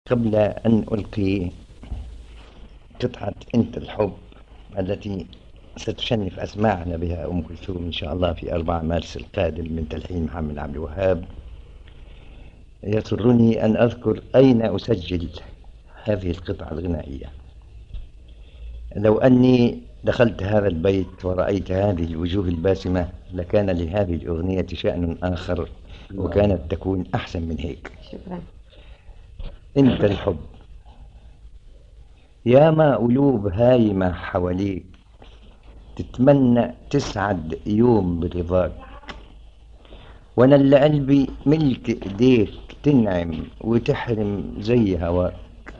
قبل أن ألقي قطعة أنت الحب التي ستشنف أسماعنا بها أم كلثوم إن شاء الله في 4 مارس القادم من تلحين محمد عبد الوهاب يسرني أن أذكر أين أسجل هذه القطعة الغنائية لو أني دخلت هذا البيت ورأيت هذه الوجوه الباسمة لكان لهذه الأغنية شأن آخر وكانت تكون أحسن من هيك شكرا أنت الحب يا ما قلوب هايمة حواليك تتمنى تسعد يوم برضاك وانا اللي قلبي ملك ايديك تنعم وتحرم زي هواك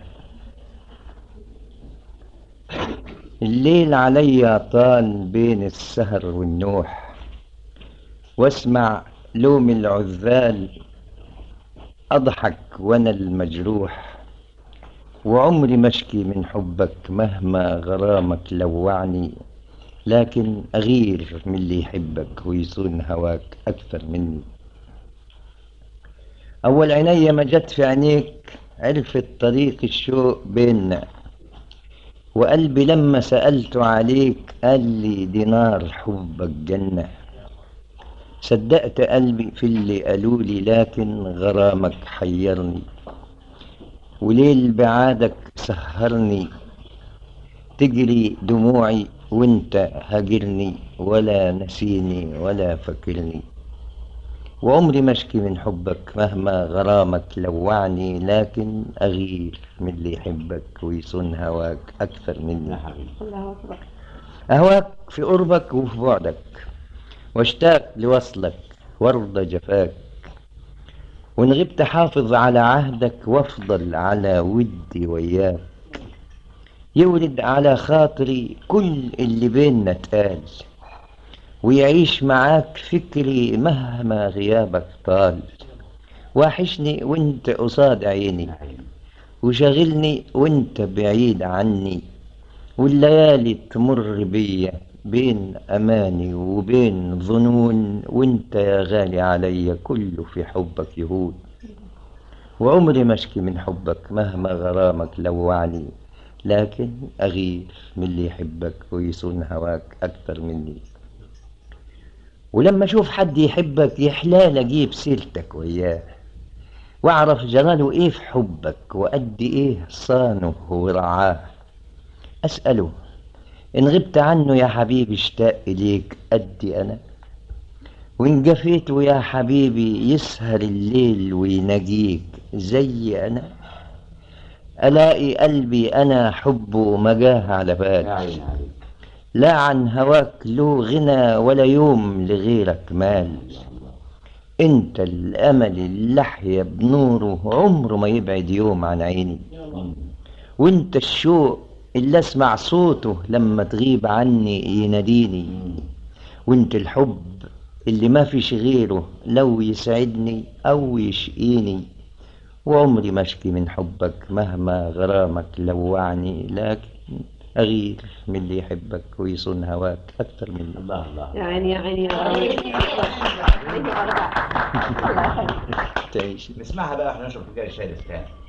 الليل عليا طال بين السهر والنوح واسمع لوم العذال اضحك وانا المجروح وعمري مشكي من حبك مهما غرامك لوعني لكن أغير من اللي يحبك ويصون هواك أكثر مني أول عيني ما جت في عينيك عرفت طريق الشوق بيننا وقلبي لما سألته عليك قال لي دينار حبك جنة صدقت قلبي في اللي قالوا لي لكن غرامك حيرني وليل بعادك سهرني تجري دموعي وانت هاجرني ولا نسيني ولا فكرني وعمري مشكي من حبك مهما غرامك لوعني لكن أغير من اللي يحبك ويصون هواك أكثر مني الله أكبر أهواك في قربك وفي بعدك واشتاق لوصلك وارضى جفاك وإن غبت حافظ على عهدك وافضل على ودي وياك يولد على خاطري كل اللي بينا اتقال ويعيش معاك فكري مهما غيابك طال واحشني وانت قصاد عيني وشغلني وانت بعيد عني والليالي تمر بيا بين أماني وبين ظنون وانت يا غالي عليا كله في حبك يهود وعمري مشكي من حبك مهما غرامك لوعني لكن أغير من اللي يحبك ويصون هواك أكثر مني ولما أشوف حد يحبك يحلال أجيب سيرتك وياه وأعرف جلاله إيه في حبك وقد إيه صانه ورعاه أسأله إن غبت عنه يا حبيبي اشتاق إليك قدي أنا وإن جفيته يا حبيبي يسهر الليل ويناجيك زي أنا ألاقي قلبي أنا حبه مجاه على بال لا عن هواك له غنى ولا يوم لغيرك مال انت الامل اللي احيا بنوره عمره ما يبعد يوم عن عيني وانت الشوق اللي اسمع صوته لما تغيب عني يناديني وانت الحب اللي ما فيش غيره لو يسعدني او يشقيني وعمري مشكي من حبك مهما غرامك لوعني لكن أغير من اللي يحبك ويصون هواك أكثر مني الله الله يا عيني يا عيني يا عيني تعيش نسمعها بقى احنا نشرب كوبايه شاي بتاعي